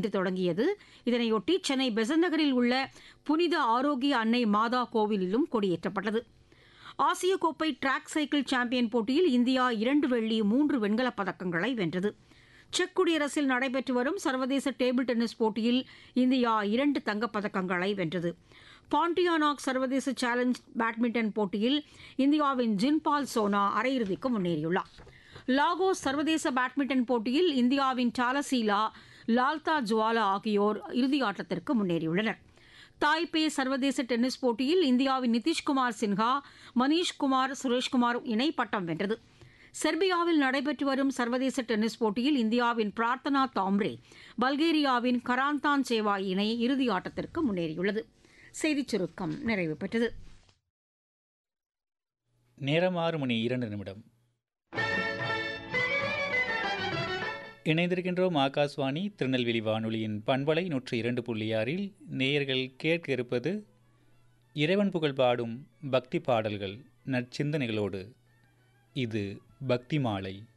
இன்று தொடங்கியது இதனையொட்டி சென்னை பெசன்ட் நகரில் உள்ள புனித ஆரோக்கிய அன்னை மாதா கோவிலிலும் கொடியேற்றப்பட்டது ஆசிய கோப்பை டிராக் சைக்கிள் சாம்பியன் போட்டியில் இந்தியா இரண்டு வெள்ளி மூன்று வெண்கலப் பதக்கங்களை வென்றது செக் குடியரசில் நடைபெற்று வரும் சர்வதேச டேபிள் டென்னிஸ் போட்டியில் இந்தியா இரண்டு தங்கப்பதக்கங்களை வென்றது பாண்டியானாக் சர்வதேச சேலஞ்ச் பேட்மிண்டன் போட்டியில் இந்தியாவின் ஜின்பால் சோனா அரையிறுதிக்கு முன்னேறியுள்ளார் லாகோஸ் சர்வதேச பேட்மிண்டன் போட்டியில் இந்தியாவின் டாலசீலா லால்தா ஜுவாலா ஆகியோர் இறுதி ஆட்டத்திற்கு முன்னேறியுள்ளனர் தாய்பே சர்வதேச டென்னிஸ் போட்டியில் இந்தியாவின் நிதிஷ்குமார் சின்ஹா மணீஷ்குமார் சுரேஷ்குமார் இணை பட்டம் வென்றது செர்பியாவில் நடைபெற்று வரும் சர்வதேச டென்னிஸ் போட்டியில் இந்தியாவின் பிரார்த்தனா தாம்ரே பல்கேரியாவின் கராந்தான் சேவா இணை இறுதி ஆட்டத்திற்கு முன்னேறியுள்ளது செய்திச் சுருக்கம் நிறைவு பெற்றது நேரம் ஆறு மணி இரண்டு நிமிடம் இணைந்திருக்கின்றோம் ஆகாஷ்வாணி திருநெல்வேலி வானொலியின் பண்பலை நூற்றி இரண்டு புள்ளி ஆறில் நேயர்கள் கேட்க இருப்பது இறைவன் புகழ் பாடும் பக்தி பாடல்கள் நற்சிந்தனைகளோடு இது பக்தி மாலை